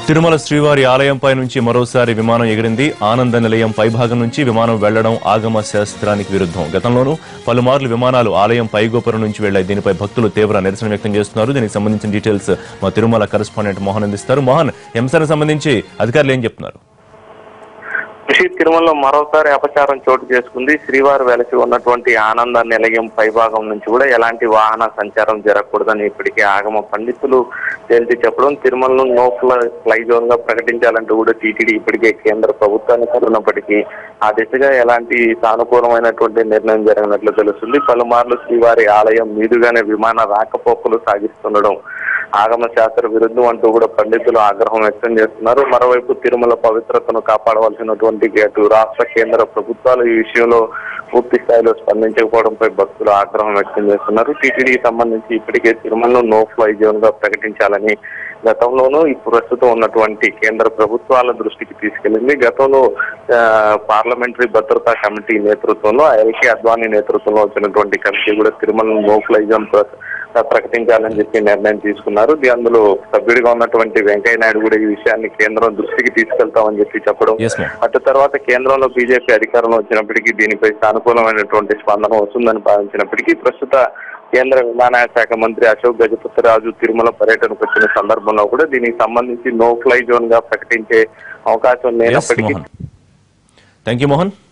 తిరుమల శ్రీవారి ఆలయంపై నుంచి మరోసారి విమానం ఎగిరింది ఆనంద నిలయం పైభాగం నుంచి విమానం వెళ్లడం ఆగమ శాస్త్రానికి విరుద్ధం గతంలోనూ పలుమార్లు విమానాలు ఆలయం పైగోపురం నుంచి వెళ్లాయి దీనిపై భక్తులు తీవ్ర నిరసన వ్యక్తం చేస్తున్నారు దీనికి సంబంధించిన డీటెయిల్స్ మా తిరుమల కరెస్పాండెంట్ మోహన్ అందిస్తారు మోహన్ ఈ అంశానికి సంబంధించి అధికారులు ఏం చెప్తున్నారు ఋషి తిరుమలలో మరోసారి అపచారం చోటు చేసుకుంది శ్రీవారు వెలసి ఉన్నటువంటి ఆనంద నిలయం పైభాగం నుంచి కూడా ఎలాంటి వాహన సంచారం జరగకూడదని ఇప్పటికే ఆగమ పండితులు తేల్చి చెప్పడం తిరుమలను నో ఫ్లై జోన్ గా ప్రకటించాలంటూ కూడా టీటీడీ ఇప్పటికే కేంద్ర ప్రభుత్వాన్ని కోరినప్పటికీ ఆ దిశగా ఎలాంటి సానుకూలమైనటువంటి నిర్ణయం జరిగినట్లు తెలుస్తుంది పలుమార్లు శ్రీవారి ఆలయం మీదుగానే విమాన రాకపోకలు సాగిస్తుండడం ఆగమ శాస్త్ర విరుద్ధం అంటూ కూడా పండితులు ఆగ్రహం వ్యక్తం చేస్తున్నారు మరోవైపు తిరుమల పవిత్రతను కాపాడవలసినటువంటి అటు రాష్ట్ర కేంద్ర ప్రభుత్వాలు ఈ విషయంలో పూర్తి స్థాయిలో స్పందించకపోవడంపై భక్తులు ఆగ్రహం వ్యక్తం చేస్తున్నారు టీటీడీకి సంబంధించి ఇప్పటికే తిరుమలను నో ఫ్లై జోన్ గా ప్రకటించాలని గతంలోనూ ఈ ప్రస్తుతం ఉన్నటువంటి కేంద్ర ప్రభుత్వాల దృష్టికి తీసుకెళ్లింది గతంలో ఆ, పార్లమెంటరీ భద్రతా కమిటీ నేతృత్వంలో ఎల్కే అద్వానీ నేతృత్వంలో వచ్చినటువంటి కమిటీ కూడా తిరుమలను నో ఫ్లై జోన్ ప్ర- ప్రకటించాలని చెప్పి నిర్ణయం తీసుకున్నారు దీ- అందులో సభ్యుడిగా ఉన్నటువంటి వెంకయ్య నాయుడు కూడా ఈ విషయాన్ని కేంద్రం దృష్టికి తీసుకెళ్తామని చెప్పి చెప్పడం Yes, ma'am. అటు తర్వాత కేంద్రంలో బీజేపీ అధికారంలో వచ్చినప్పటికీ దీనిపై సానుకూలమైనటువంటి స్పందన వస్తుందని భావించినప్పటికీ ప్రస్తుత కేంద్ర విమానయాన శాఖ మంత్రి అశోక్ గజపతి రాజు తిరుమల పర్యటనకు వచ్చిన సందర్భంలో కూడా దీనికి సంబంధించి నో ఫ్లై జోన్ గా ప్రకటించే అవకాశం ఎస్ లేనప్పటికీ మోహన్ థ్యాంక్ యూ మోహన్